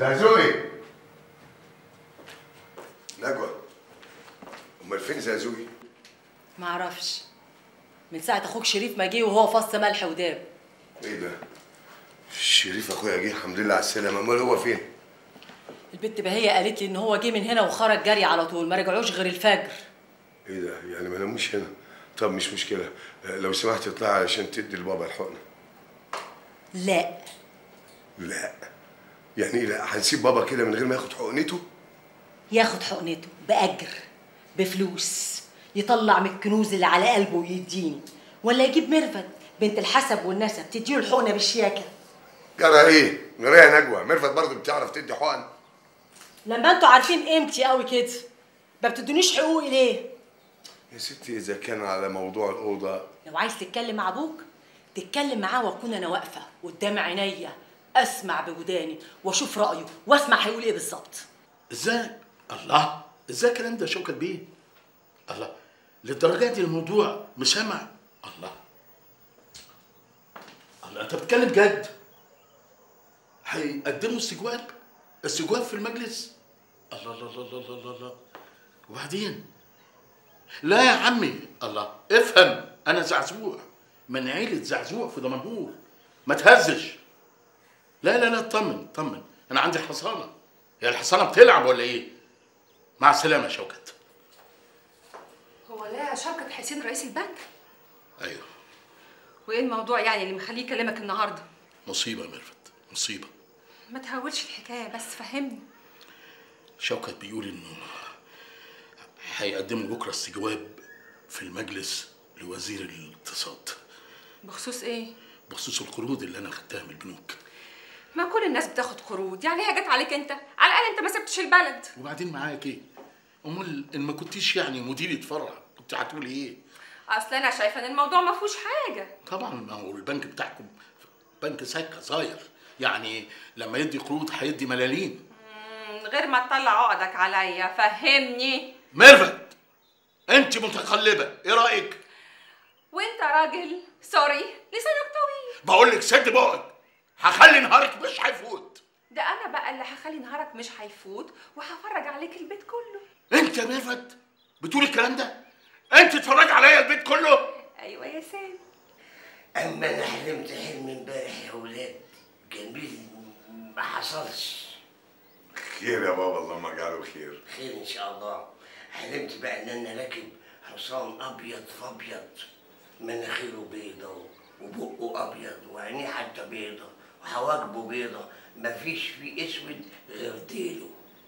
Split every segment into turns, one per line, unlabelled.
زازوي نجوى امال فين زازوي
ما اعرفش من ساعه اخوك شريف ما جه وهو فص ملح وداب
ايه ده شريف اخويا جه الحمد لله على السلامه امال هو فين
البت بهية قالت لي ان هو جه من هنا وخرج جري على طول ما رجعوش غير الفجر
ايه ده يعني ما ناموش هنا طب مش مشكله آه، لو سمحت اطلع علشان تدي لبابا الحقنه
لا
لا يعني ايه لا هنسيب بابا كده من غير ما ياخد حقنته
ياخد حقنته باجر بفلوس يطلع من الكنوز اللي على قلبه ويديني ولا يجيب ميرفت بنت الحسب والنسب تديله الحقنه بالشياكه
جرى ايه جرى يا نجوى ميرفت برضه بتعرف تدي حقن
لما انتوا عارفين قيمتي قوي كده ما بتدونيش حقوقي ليه
يا ستي اذا كان على موضوع الاوضه
لو عايز تتكلم مع ابوك تتكلم معاه واكون انا واقفه قدام عينيا اسمع بوداني واشوف رايه واسمع هيقول ايه بالظبط
ازاي الله ازاي الكلام ده شوكت بيه الله للدرجه دي الموضوع مسمع الله الله انت بتتكلم جد هيقدموا استجواب استجواب في المجلس الله الله الله الله الله, الله. وبعدين لا يا عمي الله افهم انا زعزوع من عيلة زعزوع في دمنهور ما تهزش لا لا لا اطمن اطمن انا عندي حصانه هي الحصانه بتلعب ولا ايه مع السلامه يا شوكت
هو لا شوكة حسين رئيس البنك
ايوه
وايه الموضوع يعني اللي مخليه يكلمك النهارده
مصيبه يا ميرفت مصيبه
ما تهولش الحكايه بس فهمني
شوكت بيقول انه هيقدموا بكره استجواب في المجلس لوزير الاقتصاد
بخصوص ايه
بخصوص القروض اللي انا خدتها من البنوك
ما كل الناس بتاخد قروض يعني هي جت عليك انت على الاقل انت ما سبتش البلد
وبعدين معاك ايه امال ان ما كنتيش يعني مديرة فرع كنت هتقولي ايه
اصل انا شايفه ان الموضوع ما فيهوش حاجه
طبعا ما هو البنك بتاعكم بنك سكه صاير يعني لما يدي قروض هيدي ملاليم
من غير ما تطلع عقدك عليا فهمني
ميرفت انت متقلبه ايه رايك
وانت راجل سوري لسانك طويل
بقول لك سد بقك هخلي نهارك مش هيفوت
ده انا بقى اللي هخلي نهارك مش هيفوت وهفرج عليك البيت كله
انت يا ميرفت بتقول الكلام ده انت تتفرج عليا البيت كله
ايوه يا سام
اما انا حلمت حلم امبارح يا ولاد جميل ما حصلش
خير يا بابا اللهم اجعله خير
خير ان شاء الله حلمت بقى ان انا راكب حصان ابيض في ابيض مناخيره بيضة وبقه ابيض وعينيه حتى بيضة وحواجبه بيضة مفيش فيه اسود غير ديله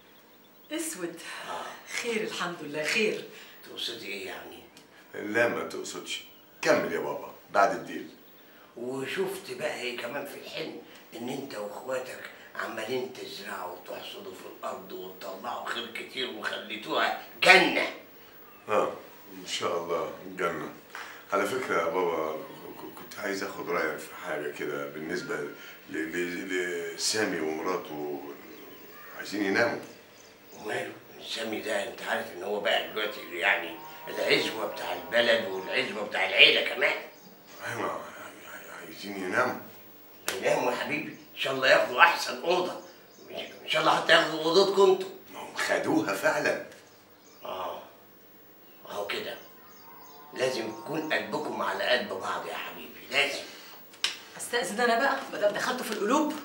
اسود خير الحمد لله خير
تقصدي ايه يعني
لا ما تقصدش كمل يا بابا بعد الديل
وشفت بقى ايه كمان في الحلم ان انت واخواتك عمالين تزرعوا وتحصدوا في الارض وتطلعوا خير كتير وخليتوها جنه
اه ان شاء الله جنة على فكرة يا بابا ك- كنت عايز اخد رأيك في حاجة كده بالنسبة ل- ل- لسامي ومراته عايزين يناموا
وماله سامي ده انت عارف ان هو بقى دلوقتي يعني العزوه بتاع البلد والعزوه بتاع العيله كمان
ايوه عايزين يناموا
يناموا يا حبيبي ان شاء الله ياخدوا احسن اوضه ان شاء الله حتى ياخدوا اوضتكم انتوا
ما هم خدوها فعلا
اه اهو كده لازم يكون قلبكم على قلب بعض يا حبيبي لازم
استاذن انا بقى ما دام دخلتوا في القلوب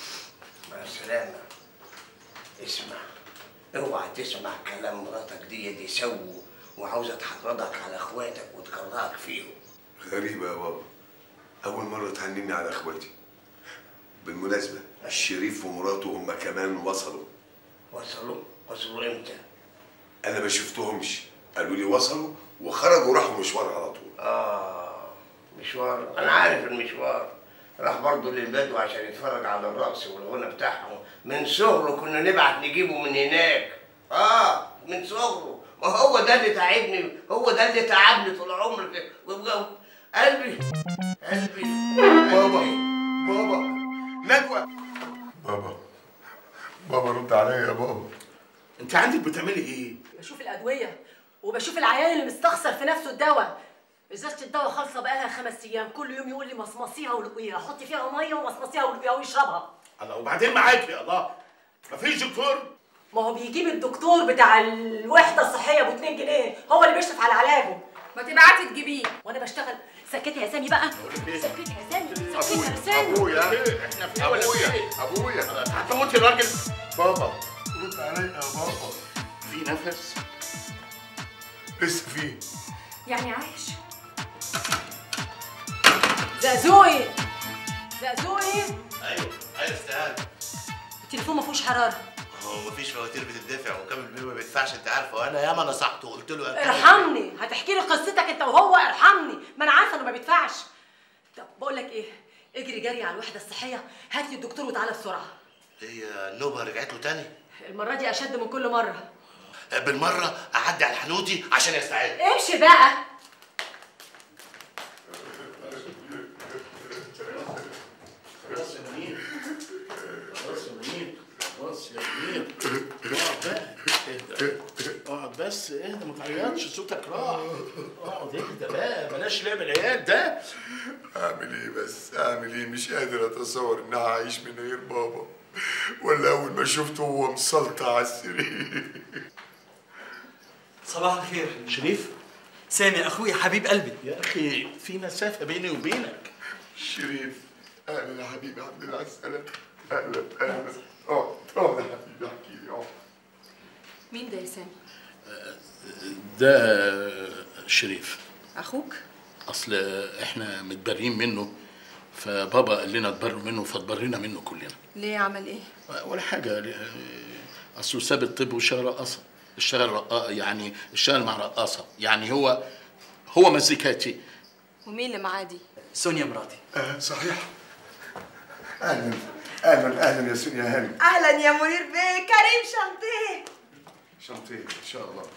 مع السلامه اسمع اوعى تسمع كلام مراتك دي دي سو وعاوزه تحرضك على اخواتك وتكرهك فيهم
غريبة يا بابا أول مرة تهنيني على إخواتي بالمناسبة الشريف ومراته هم كمان وصلوا
وصلوا وصلوا امتى؟
أنا ما شفتهمش قالوا لي وصلوا وخرجوا راحوا مشوار على طول
اه مشوار انا عارف المشوار راح برضه للبدو عشان يتفرج على الرقص والغنى بتاعهم من صغره كنا نبعت نجيبه من هناك اه من صغره ما هو ده اللي تعبني هو ده اللي تعبني طول عمري وبجد قلبي قلبي
بابا بابا نجوى بابا بابا رد عليا يا بابا
انت عندك بتعملي ايه
بشوف الادويه وبشوف العيان اللي مستخسر في نفسه الدواء ازازه الدواء خالصه بقالها خمس ايام كل يوم يقول لي مصمصيها ولقيها حطي فيها ميه ومصمصيها ولقيها ويشربها
الله وبعدين معاك يا الله مفيش دكتور
ما هو بيجيب الدكتور بتاع الوحده الصحيه ابو 2 جنيه هو اللي بيشرف على علاجه
ما تبعتي تجيبيه
وانا بشتغل سكتي يا سامي بقى
إيه؟
سكتي يا سامي سكتي يا سامي
ابويا
إيه؟ احنا في إيه ولا في
ابويا
إيه؟
ابويا
هتموت يا راجل بابا
رد عليا يا بابا
في نفس
لسه في
يعني عايش
زازوي زازوي
ايوه ايوه استهان
التليفون ما فيهوش حراره
هو مفيش فواتير بتدفع وكامل بيه ما بيدفعش انت عارفه وانا ياما نصحته وقلت له يا كامل
ارحمني هتحكي لي قصتك انت وهو ارحمني ما انا عارفه انه ما بيدفعش طب بقول لك ايه اجري جري على الوحده الصحيه هات لي الدكتور وتعالى بسرعه
هي النوبه رجعت له تاني
المره دي اشد من كل مره
بالمره اعدي على الحنوتي عشان يستعد
امشي بقى
خلاص يا منير خلاص يا منير خلاص يا منير اقعد بقى اهدى اقعد بس اهدى ما تعيطش صوتك راح اقعد اهدى بقى بلاش لعب العيال ده
اعمل ايه بس اعمل ايه مش قادر اتصور انها عايش من غير بابا ولا اول ما شفته هو مسلطع على السرير
صباح الخير
شريف
سامي اخوي حبيب قلبي
يا اخي في مسافه بيني وبينك
شريف اهلا يا حبيبي الحمد لله على السلامه اهلا اهلا اقعد اقعد يا حبيبي احكي لي اقعد
مين ده يا سامي
ده شريف
اخوك
اصل احنا متبرين منه فبابا قال لنا تبروا منه فتبرينا منه كلنا
ليه عمل ايه
ولا حاجه اصله ساب الطب واشتغل رقاصه اشتغل رقا يعني اشتغل مع رقاصه يعني هو هو مزيكاتي
ومين اللي معاه دي
سونيا مراتي
آه صحيح اهلا اهلا اهلا يا سونيا هانم
اهلا يا منير بيه كريم شانتيه
شنطيه ان شاء الله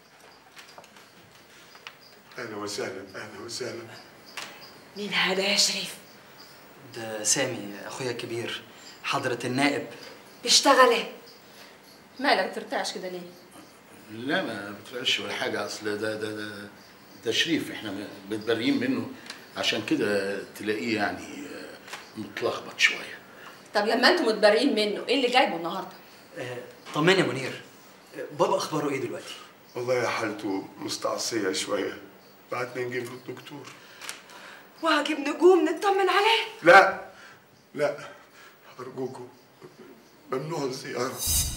اهلا وسهلا اهلا وسهلا
مين هذا يا شريف
ده سامي اخويا الكبير حضرة النائب
بيشتغل ايه
مالك ترتعش كده ليه
لا ما بتفرقش ولا حاجه اصل ده ده ده ده شريف احنا متبرين منه عشان كده تلاقيه يعني متلخبط شويه
طب لما انتوا متبرئين منه ايه اللي جايبه النهارده
آه، طمني يا منير آه، بابا اخباره ايه دلوقتي
والله يا حالته مستعصيه شويه بعتنا نجيب له الدكتور
وهجيب نجوم نطمن عليه
لا لا ارجوكم ممنوع الزياره